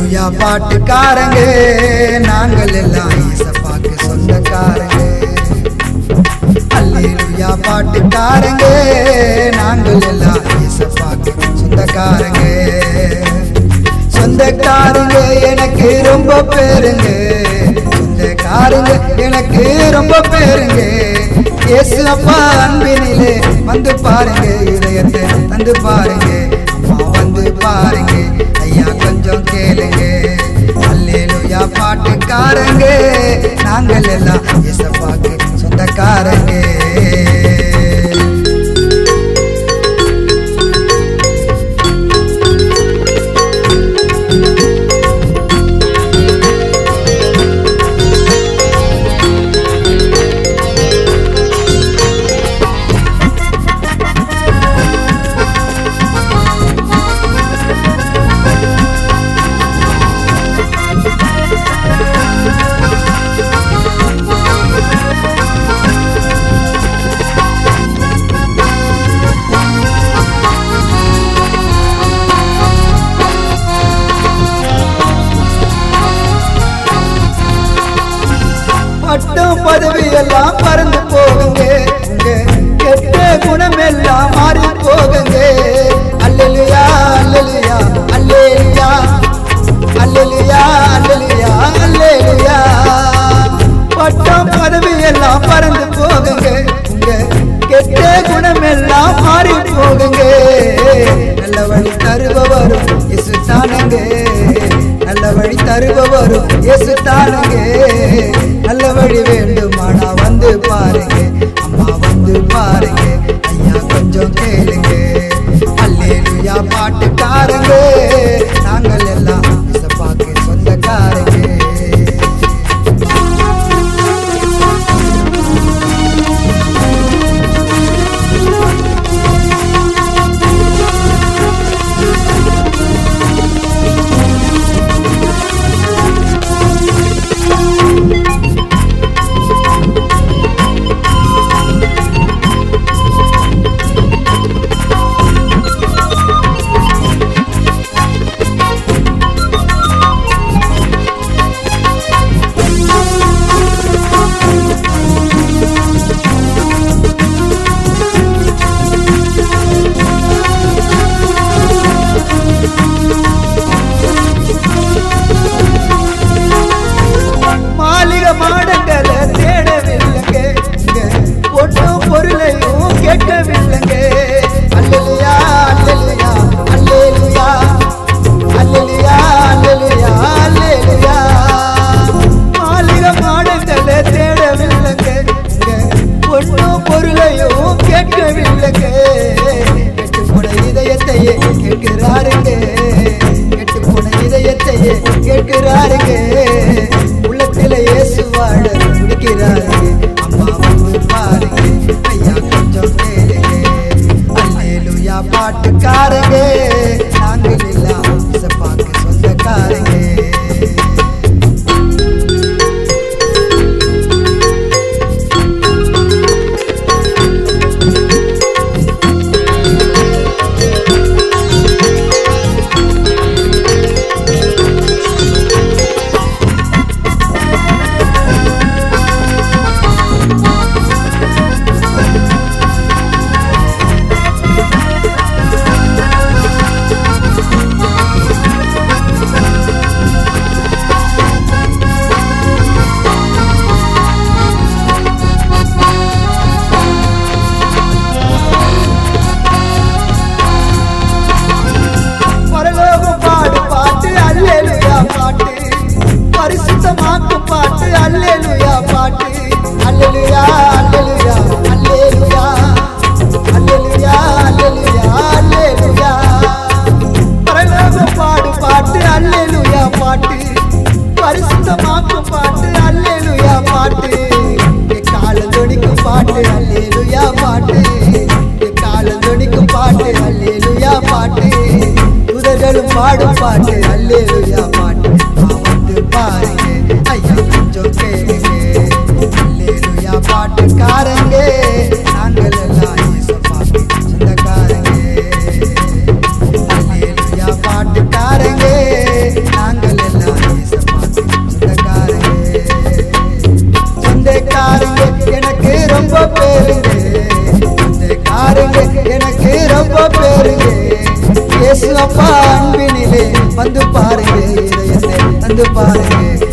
அல்லேலுயா பாட்டுக்காரங்க நாங்கள் எல்லாம் ஏசப்பாக்கு சொந்தக்காரங்க அல்லேலுயா பாட்டுக்காரங்க நாங்கள் எல்லாம் ஏசப்பாக்கு சொந்தக்காரங்க சொந்தக்காரங்க எனக்கு ரொம்ப பேருங்க சொந்தக்காரங்க எனக்கு ரொம்ப பேருங்க இயேசு அப்பா அன்பினிலே வந்து பாருங்க இதயத்தை வந்து பாருங்க அம்மா வந்து பாருங்க ஐயா கொஞ்சம் கேளுங்க அல்லேலுயா பாட்டுக்காரங்க நாங்கள் எல்லாம் இசப்பாக்கு சொந்தக்காரங்க பட்டம் பதவி எல்லாம் பறந்து போகுங்க உங்க கெட்ட குணம் எல்லாம் மாறி போகுங்க அல்லலுயா அல்லலுயா அல்லேலுயா அல்லலுயா அல்லலுயா அல்லேலுயா பட்டம் பதவி எல்லாம் பறந்து போகுங்க உங்க கெட்ட குணம் எல்லாம் மாறி போகுங்க நல்ல வழி தருபவரும் இசு தானுங்க நல்ல வழி தருபவரும் இயேசு தானுங்க நல்ல வழி வேண்டுமானா வந்து பாருங்க அம்மா வந்து பாருங்க ஐயா கொஞ்சம் கேளுங்க அல்லேலுயா பாட்டுக்காரங்க நாங்கள் எல்லாம் இசப்பாக்கு சொந்தக்காரங்க மாளிகை மாடங்களை தேடவில்லைங்க இங்க ஒட்டும் பொருளையும் கேட்கவில்லைங்க அல்லலியா அல்லலியா அல்லேலுயா அல்லலியா அல்லலியா அல்லேலுயா மாளிகை மாடங்களை தேடவில்லைங்க இங்க ஒட்டும் பொருளையும் கேட்கவில்லைங்க கெட்டு போன இதயத்தையே கேட்கிறாருங்க கெட்டு போன இதயத்தையே கேட்கிறாருங்க உள்ளத்துல இயேசு வாழ துடிக்கிறாருங்க அம்மா வந்து பாருங்க ஐயா கொஞ்சம் கேளுங்க அல்லேலுயா பாட்டுக்காரங்க நாங்கள் எல்லாம் இசப்பாக்கு சொந்தக்காரங்க வந்து பாருங்க இதயத்தை வந்து பாருங்க